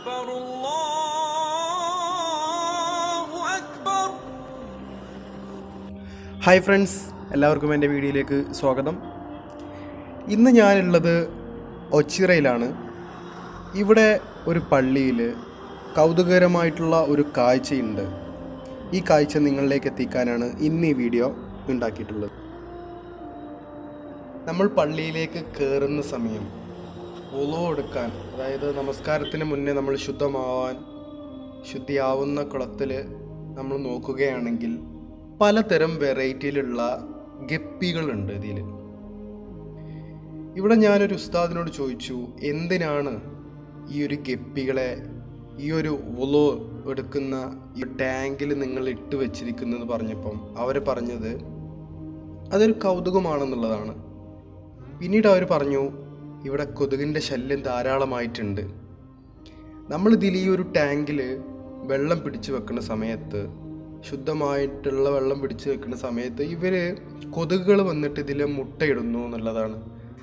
أكبر الله أكبر hi friends എല്ലാവർക്കും എൻ്റെ വീഡിയോയിലേക്ക് സ്വാഗതം ഇന്ന് ഞാനുള്ളത് ഒച്ചിറയിലാണ് ഇവിടെ ഒരു പള്ളിയിൽ കൗതുകകരമായിട്ടുള്ള ഒരു കാഴ്ചയുണ്ട് ഈ കാഴ്ച നിങ്ങളിലേക്ക് എത്തിക്കാനാണ് ഇന്ന് ഈ വീഡിയോ ഉണ്ടാക്കിയിട്ടുള്ളത് നമ്മൾ പള്ളിയിലേക്ക് കയറുന്ന സമയം ഒലോ എടുക്കാൻ അതായത് നമസ്കാരത്തിന് മുന്നേ നമ്മൾ ശുദ്ധമാവാൻ ശുദ്ധിയാവുന്ന കുളത്തിൽ നമ്മൾ നോക്കുകയാണെങ്കിൽ പലതരം വെറൈറ്റിയിലുള്ള ഗപ്പികളുണ്ട് ഇതിൽ ഇവിടെ ഞാനൊരു ഉസ്താദിനോട് ചോദിച്ചു എന്തിനാണ് ഈ ഒരു ഗപ്പികളെ ഈ ഒരു ഉലോ എടുക്കുന്ന ഈ ടാങ്കിൽ നിങ്ങൾ ഇട്ട് വെച്ചിരിക്കുന്നത് പറഞ്ഞപ്പം അവർ പറഞ്ഞത് അതൊരു കൗതുകമാണെന്നുള്ളതാണ് പിന്നീട് അവർ പറഞ്ഞു ഇവിടെ കൊതുകിൻ്റെ ശല്യം ധാരാളമായിട്ടുണ്ട് നമ്മൾ ഇതിൽ ഈ ഒരു ടാങ്കിൽ വെള്ളം പിടിച്ചു വെക്കുന്ന സമയത്ത് ശുദ്ധമായിട്ടുള്ള വെള്ളം പിടിച്ചു വെക്കുന്ന സമയത്ത് ഇവർ കൊതുകുകൾ വന്നിട്ട് ഇതിൽ മുട്ടയിടുന്നു എന്നുള്ളതാണ്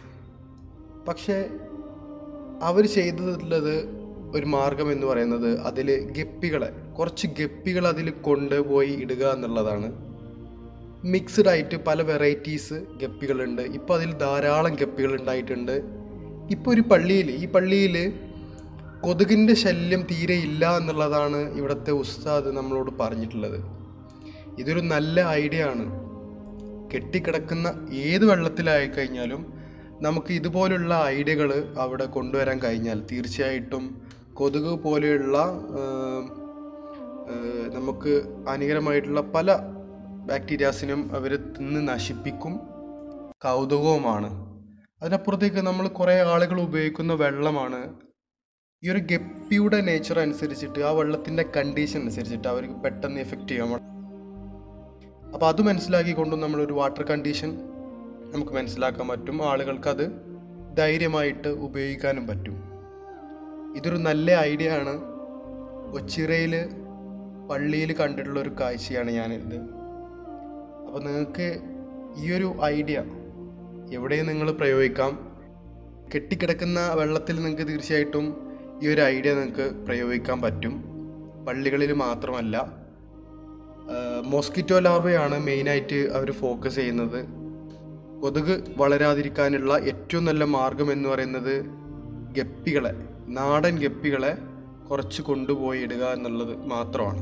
പക്ഷേ അവർ ചെയ്തിട്ടുള്ളത് ഒരു മാർഗം എന്ന് പറയുന്നത് അതിൽ ഗപ്പികളെ കുറച്ച് ഗപ്പികൾ അതിൽ കൊണ്ടുപോയി ഇടുക എന്നുള്ളതാണ് മിക്സ്ഡ് ആയിട്ട് പല വെറൈറ്റീസ് ഗപ്പികളുണ്ട് ഇപ്പോൾ അതിൽ ധാരാളം ഗപ്പികൾ ഉണ്ടായിട്ടുണ്ട് ഇപ്പോൾ ഒരു പള്ളിയിൽ ഈ പള്ളിയിൽ കൊതുകിൻ്റെ ശല്യം തീരെ ഇല്ല എന്നുള്ളതാണ് ഇവിടുത്തെ ഉസ്താദ് നമ്മളോട് പറഞ്ഞിട്ടുള്ളത് ഇതൊരു നല്ല ഐഡിയ ആണ് കെട്ടിക്കിടക്കുന്ന ഏത് വെള്ളത്തിലായി കഴിഞ്ഞാലും നമുക്ക് ഇതുപോലുള്ള ഐഡിയകൾ അവിടെ കൊണ്ടുവരാൻ കഴിഞ്ഞാൽ തീർച്ചയായിട്ടും കൊതുക് പോലെയുള്ള ആം, ഏഹ്, നമുക്ക് ഹാനികരമായിട്ടുള്ള പല ബാക്ടീരിയാസിനും അവർ തിന്ന് നശിപ്പിക്കും കൗതുകവുമാണ് അതിനപ്പുറത്തേക്ക് നമ്മൾ കുറേ ആളുകൾ ഉപയോഗിക്കുന്ന വെള്ളമാണ് ഈ ഒരു ഗപ്പിയുടെ നേച്ചർ അനുസരിച്ചിട്ട് ആ വെള്ളത്തിൻ്റെ കണ്ടീഷൻ അനുസരിച്ചിട്ട് അവർക്ക് പെട്ടെന്ന് എഫക്റ്റ് ചെയ്യാൻ പാടില്ല. അപ്പോൾ അത് മനസ്സിലാക്കിക്കൊണ്ടും നമ്മളൊരു വാട്ടർ കണ്ടീഷൻ നമുക്ക് മനസ്സിലാക്കാൻ പറ്റും ആളുകൾക്ക് അത് ധൈര്യമായിട്ട് ഉപയോഗിക്കാനും പറ്റും ഇതൊരു നല്ല ഐഡിയ ആണ് ഒച്ചിറയിൽ പള്ളിയിൽ കണ്ടിട്ടുള്ള ഒരു കാഴ്ചയാണ് ഞാനിത് അപ്പോൾ നിങ്ങൾക്ക് ഈ ഒരു ഐഡിയ എവിടെയും നിങ്ങൾ പ്രയോഗിക്കാം കെട്ടിക്കിടക്കുന്ന വെള്ളത്തിൽ നിങ്ങൾക്ക് തീർച്ചയായിട്ടും ഈ ഒരു ഐഡിയ നിങ്ങൾക്ക് പ്രയോഗിക്കാൻ പറ്റും പള്ളികളിൽ മാത്രമല്ല മോസ്കിറ്റോ ലാർവയാണ് മെയിനായിട്ട് അവർ ഫോക്കസ് ചെയ്യുന്നത് കൊതുക് വളരാതിരിക്കാനുള്ള ഏറ്റവും നല്ല മാർഗം എന്ന് പറയുന്നത് ഗപ്പികളെ നാടൻ ഗപ്പികളെ കുറച്ച് കൊണ്ടുപോയി ഇടുക എന്നുള്ളത് മാത്രമാണ്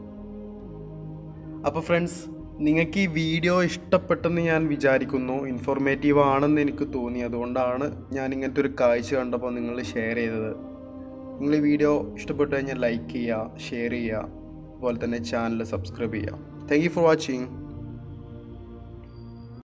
അപ്പോൾ ഫ്രണ്ട്സ് നിങ്ങൾക്ക് ഈ വീഡിയോ ഇഷ്ടപ്പെട്ടെന്ന് ഞാൻ വിചാരിക്കുന്നു ഇൻഫോർമേറ്റീവ് ആണെന്ന് എനിക്ക് തോന്നി അതുകൊണ്ടാണ് ഞാൻ ഇങ്ങനത്തെ ഒരു കാഴ്ച കണ്ടപ്പോൾ നിങ്ങൾ ഷെയർ ചെയ്തത് നിങ്ങൾ ഈ വീഡിയോ ഇഷ്ടപ്പെട്ടു കഴിഞ്ഞാൽ ലൈക്ക് ചെയ്യുക ഷെയർ ചെയ്യുക അതുപോലെ തന്നെ ചാനൽ സബ്സ്ക്രൈബ് ചെയ്യുക താങ്ക് യു ഫോർ വാച്ചിങ്